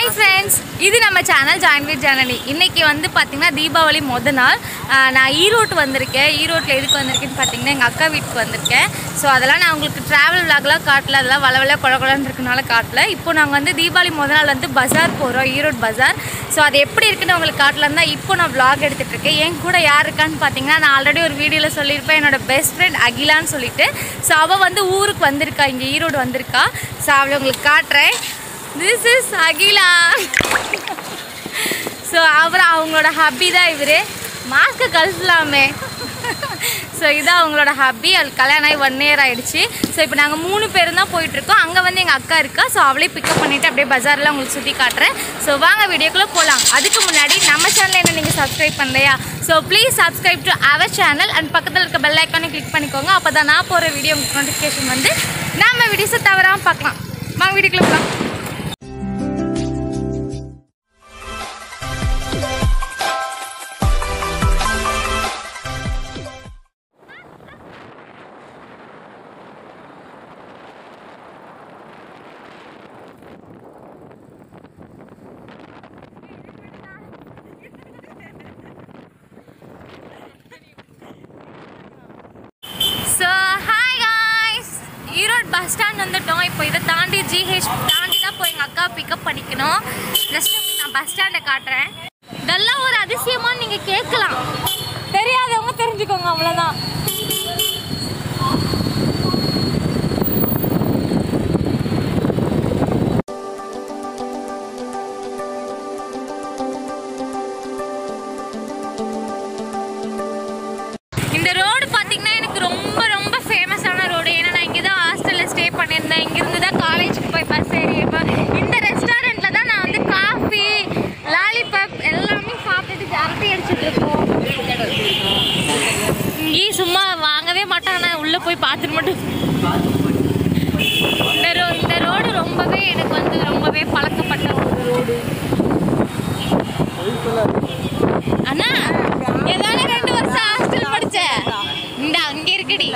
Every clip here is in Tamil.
ஹாய் ஃப்ரெண்ட்ஸ் இது நம்ம சேனல் ஜாயின் வித் ஜனனி இன்னைக்கு வந்து பார்த்தீங்கன்னா தீபாவளி முத நாள் ஆஹ் நான் ஈரோடு வந்திருக்கேன் ஈரோட்டில் எதுக்கு வந்திருக்கேன்னு பார்த்தீங்கன்னா எங்கள் அக்கா வீட்டுக்கு வந்திருக்கேன் ஸோ அதெல்லாம் நான் உங்களுக்கு ட்ராவல் விளாக்லாம் காட்டல அதெல்லாம் வள வள குழ குழன்னு இருக்கனால காட்டல இப்போ நாங்கள் வந்து தீபாவளி முத நாள் வந்து பஜார் போகிறோம் ஈரோடு பஜார் ஸோ அது எப்படி இருக்குன்னு உங்களுக்கு காட்டலாம் தான் இப்போ நான் vlog எடுத்துட்டு இருக்கேன் என் கூட யார் இருக்கான்னு பார்த்தீங்கன்னா நான் ஆல்ரெடி ஒரு வீடியோவில் சொல்லியிருப்பேன் என்னோட பெஸ்ட் ஃப்ரெண்ட் அகிலான்னு சொல்லிட்டு ஸோ அவள் வந்து ஊருக்கு வந்திருக்கா இங்கே ஈரோடு வந்திருக்கா ஸோ அவளை உங்களுக்கு காட்டுறேன் திஸ் இஸ் அகிலா ஸோ அவர் அவங்களோட ஹப்பி தான் இவர் மாஸ்க்கை கழிச்சலாமே ஸோ இதான் அவங்களோட ஹப்பி அது கல்யாணம் ஆகி ஒன் இயர் ஆயிடுச்சு ஸோ இப்போ நாங்கள் மூணு பேரும் தான் போயிட்டுருக்கோம் அங்கே வந்து எங்கள் அக்கா இருக்கா ஸோ அவளே பிக்கப் பண்ணிவிட்டு அப்படியே பஜாரில் உங்களுக்கு சுற்றி காட்டுறேன் ஸோ வாங்க வீடியோக்குள்ளே போகலாம் அதுக்கு முன்னாடி நம்ம சேனல் என்ன நீங்கள் சப்ஸ்கிரைப் பண்ணலையா so please subscribe to our channel and பக்கத்தில் இருக்க பெல் ஐக்கானை கிளிக் பண்ணிக்கோங்க அப்போ தான் நான் போகிற வீடியோ உங்களுக்கு நோட்டிஃபிகேஷன் வந்து நம்ம வீடியோஸை தவறாமல் பார்க்கலாம் வாங்க வீடியோக்குள்ளே போகலாம் so hi guys Erode bus stand வந்துட்டோம் இப்போ இதை தாண்டி ஜிஹெச் தாண்டி தான் போய் எங்கள் அக்கா பிக்கப் பண்ணிக்கணும் ஜஸ்ட் நான் பஸ் ஸ்டாண்டை காட்டுறேன் இதெல்லாம் ஒரு அதிசயமான்னு நீங்கள் கேட்கலாம் தெரியாதவங்க தெரிஞ்சுக்கோங்க அவ்வளோதான் இந்த ரோடு பார்த்தீங்கன்னா எனக்கு ரொம்ப ரொம்ப ஃபேமஸான ரோடு ஏன்னா நான் இங்கே தான் ஹாஸ்டலில் ஸ்டே பண்ணியிருந்தேன் இங்கேருந்து தான் காலேஜுக்கு போய் பஸ் ஏறி இப்போ இந்த ரெஸ்டாரண்ட்டில் தான் நான் வந்து காஃபி லாலிபாப் எல்லாமே சாப்பிட்டுட்டு ஜரட்டி அடிச்சுட்டு இருக்கோம் இங்கேயும் சும்மா வாங்கவே மாட்டாங்க நான் உள்ளே போய் பார்த்துட்டு மட்டும் இந்த ரோ இந்த ரோடு ரொம்பவே எனக்கு வந்து ரொம்பவே பழக்கப்பட்ட ஒரு ரோடு அண்ணா ஏதான ரெண்டு வருஷம் ஹாஸ்டல் படிச்ச இந்த அங்க இருக்குடி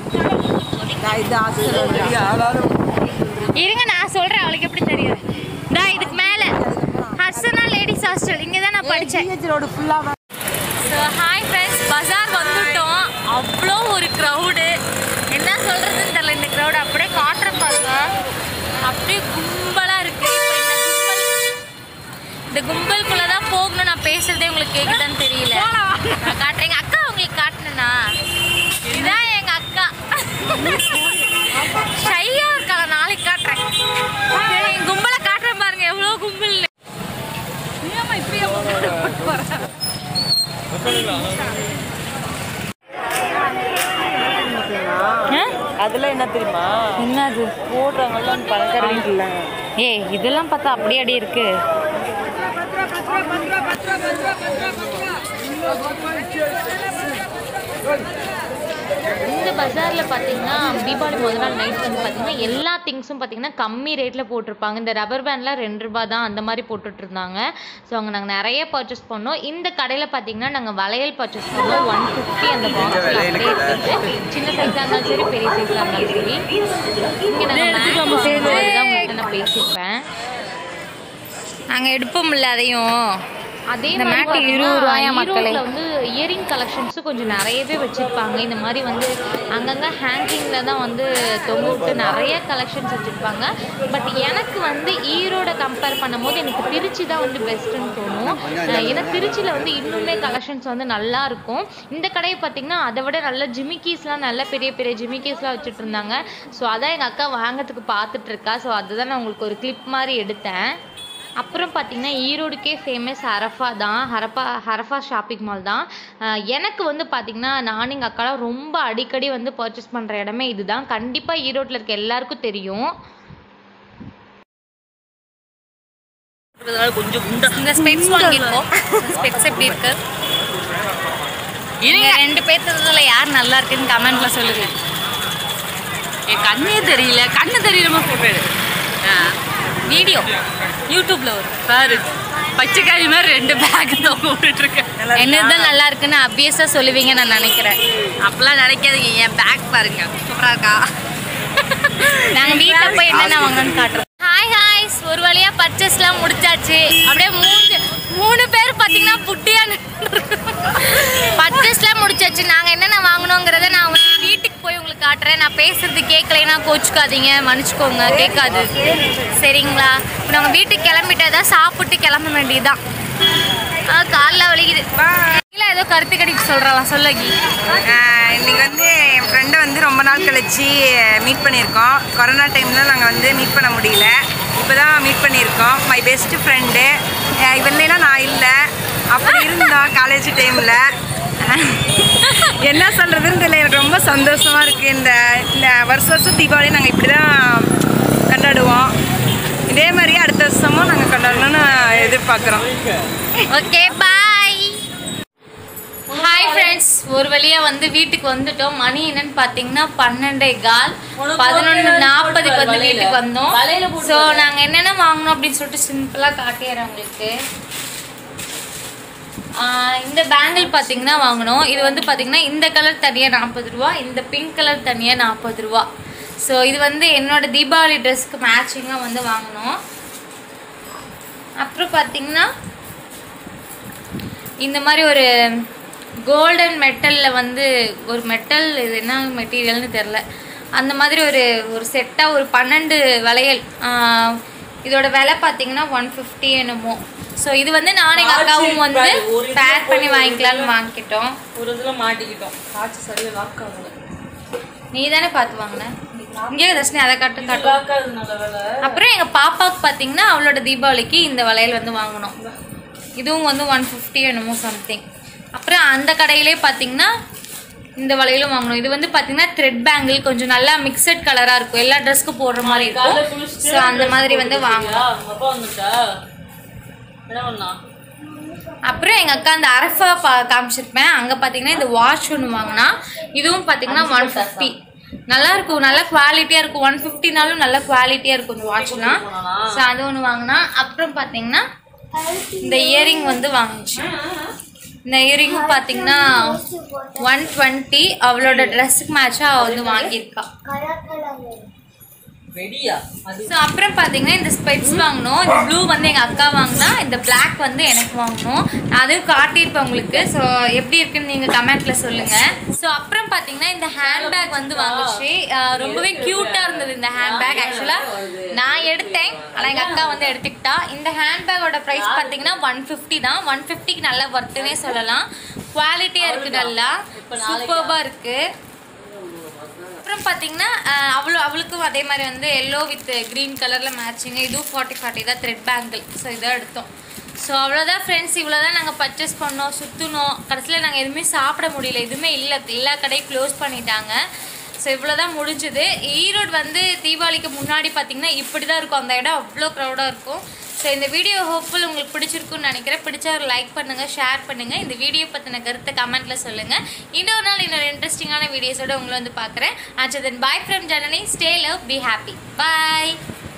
இருங்க நான் சொல்றேன் அவளுக்கு எப்படி தெரியும் டா இதுக்கு மேல ஹர்சனா லேடிஸ் ஹாஸ்டல் இங்க தான் நான் படிச்சேன் ஸோ ஹாய் ஃப்ரெண்ட்ஸ் பஜார் வந்துட்டோம் அவ்வளோ ஒரு க்ரௌடு என்ன சொல்கிறதுன்னு தெரியல இந்த க்ரௌடு அப்படியே காட்டுறேன் பாருங்க அப்படியே கும்பலாக இருக்குது இப்போ இந்த கும்பல் இந்த கும்பலுக்குள்ளே தான் போகணும் நான் பேசுறதே உங்களுக்கு கேட்குதான்னு தெரியல நான் காட்டுறேன் எங்கள் அக்கா உங்களுக்கு காட்டினேனா இதான் எங்கள் அக்கா ஷையாக இருக்காளா நாளைக்கு காட்டுறேன் சரி, என் கும்பலை காட்டுறேன் பாருங்க எவ்வளோ கும்பல் அதெல்லாம் என்ன தெரியுமா என்னது போடுறாங்கல்ல பழக்கற வீட்டுல ஏய் இதெல்லாம் பார்த்தா அப்படியே அப்படியே இருக்கு இந்த பஜாரில் பார்த்தீங்கன்னா தீபாவளி முதல் நாள் நைட் வந்து பார்த்தீங்கன்னா எல்லா திங்ஸும் பார்த்தீங்கன்னா கம்மி ரேட்டில் போட்டிருப்பாங்க இந்த ரப்பர் பேண்ட்லாம் ரெண்டு ரூபா தான் அந்த மாதிரி போட்டுட்டு இருந்தாங்க ஸோ அங்கே நாங்கள் நிறைய பர்ச்சேஸ் பண்ணோம் இந்த கடையில் பார்த்தீங்கன்னா நாங்கள் வளையல் பர்ச்சேஸ் பண்ணோம் ஒன் ஃபிஃப்டி அந்த பாக்ஸில் அப்படியே இருக்குது சின்ன சைஸாக இருந்தாலும் சரி பெரிய சைஸாக இருந்தாலும் சரி இங்கே நாங்கள் மேக்ஸிமம் தான் உங்கள்கிட்ட நான் பேசியிருப்பேன் நாங்கள் எடுப்போம்ல அதையும் அதே இந்த மாதிரி மேட்டு பாத்தீங்கன்னா, இருபது ரூபாயா மக்களே? ஈரோட்ல வந்து இயரிங் கலெக்ஷன்ஸும் கொஞ்சம் நிறையவே வச்சுருப்பாங்க இந்த மாதிரி வந்து அங்கங்கே ஹேங்கிங்கில் தான் வந்து தொங்க விட்டு நிறைய கலெக்ஷன்ஸ் வச்சுருப்பாங்க பட் எனக்கு வந்து ஈரோட கம்பேர் பண்ணும்போது எனக்கு திருச்சி தான் வந்து பெஸ்ட்டுன்னு தோணும் அஹ் ஏன்னா திருச்சியில் வந்து இன்னுமே கலெக்ஷன்ஸ் வந்து நல்லா இருக்கும் இந்த கடையை பார்த்தீங்கன்னா அதை விட நல்ல ஜிமிக்கீஸ்லாம் நல்ல பெரிய பெரிய ஜிமிக்கீஸ்லாம் வச்சுட்டு இருந்தாங்க ஸோ அதான் எங்கள் அக்கா வாங்கிறதுக்கு பார்த்துட்டு இருக்கா ஸோ அதுதான் நான் உங்களுக்கு ஒரு கிளிப் மாதிரி எடுத்தேன் அப்புறம் பார்த்தீங்கன்னா ஈரோடுக்கே ஃபேமஸ் ஹரஃபா தான் ஹரப்பா ஹரஃபா ஷாப்பிங் மால் தான் அஹ் எனக்கு வந்து பார்த்தீங்கன்னா நானும் எங்கள் அக்காலாம் ரொம்ப அடிக்கடி வந்து பர்ச்சேஸ் பண்ணுற இடமே இதுதான் கண்டிப்பாக ஈரோட்டில் இருக்க எல்லாருக்கும் தெரியும் கொஞ்சம் குண்டா இந்த ஸ்பெக்ஸ் வாங்கியிருக்கோம் ஸ்பெக்ஸ் எப்படி இருக்கு இவங்க ரெண்டு பேர்த்ததுல யார் நல்லா இருக்குன்னு கமெண்ட்ல சொல்லுங்க என் கண்ணே தெரியல கண்ணு தெரியலமா போட்டோ எடு ஆ, வீடியோ யூடியூப்ல வரும் பாரு பச்சைக்காரி மாதிரி ரெண்டு பேக் தான் போட்டுட்டு இருக்கேன் என்னதான் நல்லா இருக்குன்னு அப்வியஸா சொல்லுவீங்க நான் நினைக்கிறேன் அப்பெல்லாம் நினைக்காதீங்க என் பேக் பாருங்க சூப்பரா இருக்கா நாங்க வீட்ல போய் என்னென்ன வாங்கன்னு காட்டுறோம் ஹாய் ஹாய் கைஸ் ஒரு வழியாக பர்ச்சேஸ்லாம் முடிச்சாச்சு அப்படியே மூணு மூணு பேர் பார்த்தீங்கன்னா புட்டியான பர்ச்சேஸ்லாம் முடிச்சாச்சு நாங்கள் என்னென்ன வாங்கினோங்கிறத நான் உங்களுக்கு வீட்டுக்கு போய் உங்களுக்கு காட்டுறேன் நான் பேசுறது கேட்கலைன்னா கோச்சுக்காதீங்க மன்னிச்சுக்கோங்க கேட்காது சரிங்களா இப்போ நாங்கள் வீட்டுக்கு கிளம்பிட்டதான் சாப்பிட்டு கிளம்ப வேண்டியதுதான் ஆ, கால்ல வலிக்குது இல்லை ஏதோ கருத்து கடிக்கு சொல்கிறலாம் சொல்லகி ஆஹ் இன்னைக்கு வந்து என் ஃப்ரெண்டை வந்து ரொம்ப நாள் கழிச்சு மீட் பண்ணியிருக்கோம் கொரோனா டைமில் நாங்கள் வந்து மீட் பண்ண முடியல இப்போ தான் மீட் பண்ணியிருக்கோம் மை பெஸ்ட் ஃப்ரெண்டு இவன்லேனா நான் இல்லை அப்படி இருந்தோம் காலேஜ் டைமில் என்ன சொல்கிறதுன்னு தெரியல எனக்கு ரொம்ப சந்தோஷமாக இருக்குது இந்த இந்த வருஷம் வருஷம் தீபாவளி நாங்கள் இப்படி தான் கொண்டாடுவோம் இதே மாதிரி அடுத்த வருஷமும் நாங்கள் கொண்டாடணும்னு எதிர்பார்க்குறோம் ஓகே பாய் ஹாய் ஃப்ரெண்ட்ஸ் ஒரு வழியாக வந்து வீட்டுக்கு வந்துட்டோம் மணி என்னன்னு பார்த்தீங்கன்னா பன்னெண்டே கால் பதினொன்று நாற்பதுக்கு வந்து வீட்டுக்கு வந்தோம் ஸோ நாங்கள் என்னென்ன வாங்கினோம் அப்படின்னு சொல்லிட்டு சிம்பிளாக காட்டிடுறேன் உங்களுக்கு ஆஹ் இந்த பேங்கிள் பார்த்தீங்கன்னா வாங்கினோம் இது வந்து பார்த்தீங்கன்னா இந்த கலர் தனியாக நாற்பது ரூபா இந்த பிங்க் கலர் தனியாக நாற்பது ரூபா ஸோ இது வந்து என்னோட தீபாவளி ட்ரெஸ்க்கு மேட்சிங்காக வந்து வாங்கினோம் அப்புறம் பார்த்தீங்கன்னா இந்த மாதிரி ஒரு கோல்டன் மெட்டலில் வந்து ஒரு மெட்டல் இது என்ன மெட்டீரியல்னு தெரில அந்த மாதிரி ஒரு ஒரு செட்டாக ஒரு பன்னெண்டு வளையல் ஆஹ் இதோட விலை பார்த்தீங்கன்னா ஒன் ஃபிஃப்டி என்னமோ ஸோ இது வந்து நானும் எங்கள் அக்காவும் வந்து பேர் பண்ணி வாங்கிக்கலாம்னு வாங்கிக்கிட்டோம் ஒரு இதில் மாட்டிக்கிட்டோம் காய்ச்சி சரியாக லாக் ஆகல நீ தானே பார்த்து வாங்கின இங்கே தர்ஷினி அதை காட்டு காட்டு லாக் ஆகுது நல்ல வேலை அப்புறம் எங்கள் பாப்பாவுக்கு பார்த்தீங்கன்னா அவளோட தீபாவளிக்கு இந்த வளையல் வந்து வாங்கினோம் இதுவும் வந்து ஒன் ஃபிஃப்டி என்னமோ சம்திங் அப்புறம் அந்த கடையிலே பார்த்தீங்கன்னா இந்த வளையலும் வாங்கணும் இது வந்து பார்த்தீங்கன்னா த்ரெட் பேங்கிள் கொஞ்சம் நல்லா மிக்சட் கலராக இருக்கும் எல்லா ட்ரெஸ்க்கும் போடுற மாதிரி இருக்கும் ஸோ அந்த மாதிரி வந்து வாங்கணும் உங்க அப்பா வந்துட்டா என்ன பண்ணா அப்புறம் எங்கள் அக்கா அந்த அரஃபா பா காமிச்சிருப்பேன் அங்கே பார்த்தீங்கன்னா இந்த வாட்ச் ஒன்று வாங்கினா இதுவும் பார்த்தீங்கன்னா ஒன் ஃபிஃப்டி நல்லா இருக்கும் நல்ல குவாலிட்டியாக இருக்கும் ஒன் ஃபிஃப்டினாலும் நல்ல குவாலிட்டியாக இருக்கும் இந்த வாட்ச்லாம் ஸோ அது ஒன்று வாங்கினா அப்புறம் பார்த்தீங்கன்னா இந்த இயரிங் வந்து வாங்குச்சு இந்த இயரிங்கும் பார்த்தீங்கன்னா ஒன் டுவெண்ட்டி அவளோட ட்ரெஸ்ஸுக்கு மேட்சாக அவள் வந்து வாங்கியிருக்கா வெடியா அது ஸோ அப்புறம் பார்த்தீங்கன்னா இந்த ஸ்பெட்ஸ் வாங்கினோம் இந்த ப்ளூ வந்து எங்கள் அக்கா வாங்கினா இந்த Black வந்து எனக்கு வாங்கினோம் நான் அதுவும் காட்டியிருப்பேன் உங்களுக்கு ஸோ எப்படி இருக்குன்னு நீங்கள் கமெண்ட்டில் சொல்லுங்கள் ஸோ அப்புறம் பார்த்தீங்கன்னா இந்த ஹேண்ட்பேக் வந்து வாங்குச்சு அஹ் ரொம்பவே க்யூட்டாக இருந்தது இந்த ஹேண்ட்பேக் ஆக்சுவலாக நான் எடுத்தேன் ஆனால் எங்கள் அக்கா வந்து எடுத்துக்கிட்டா இந்த ஹேண்ட்பேக்கோட ப்ரைஸ் பார்த்தீங்கன்னா ஒன் ஃபிஃப்டி தான் ஒன் ஃபிஃப்டிக்கு நல்லா ஒர்த்துனே சொல்லலாம் குவாலிட்டியாக இருக்குது நல்லா சூப்பர்பாக இருக்குது அப்புறம் பார்த்தீங்கன்னா அஹ், அவளு அவளுக்கும் அதே மாதிரி வந்து எல்லோ வித் க்ரீன் கலரில் மேட்சிங்க இதுவும் ஃபார்ட்டி ஃபார்ட்டி தான் த்ரெட் பேங்கிள் ஸோ இதை எடுத்தோம் ஸோ அவ்வளோதான் ஃப்ரெண்ட்ஸ் இவ்வளோ தான் நாங்கள் பர்ச்சேஸ் பண்ணோம் சுற்றினோம் கடைசியில் நாங்கள் எதுவுமே சாப்பிட முடியல எதுவுமே இல்லை எல்லா கடையும் க்ளோஸ் பண்ணிட்டாங்க ஸோ இவ்வளோ தான் முடிஞ்சுது ஈரோடு வந்து தீபாவளிக்கு முன்னாடி பார்த்தீங்கன்னா இப்படி தான் இருக்கும் அந்த இடம் அவ்வளோ க்ரௌடாக இருக்கும் ஸோ இந்த வீடியோ ஹோப்ஃபுல் உங்களுக்கு பிடிச்சிருக்குன்னு நினைக்கிறேன் பிடிச்சா ஒரு லைக் பண்ணுங்கள் ஷேர் பண்ணுங்கள் இந்த வீடியோ பற்றின கருத்தை கமெண்ட்டில் சொல்லுங்கள் இன்னொரு நாள் இன்னொரு இன்ட்ரெஸ்டிங்கான வீடியோஸோட உங்களை வந்து பார்க்குறேன் and then bye from Janani stay love be happy bye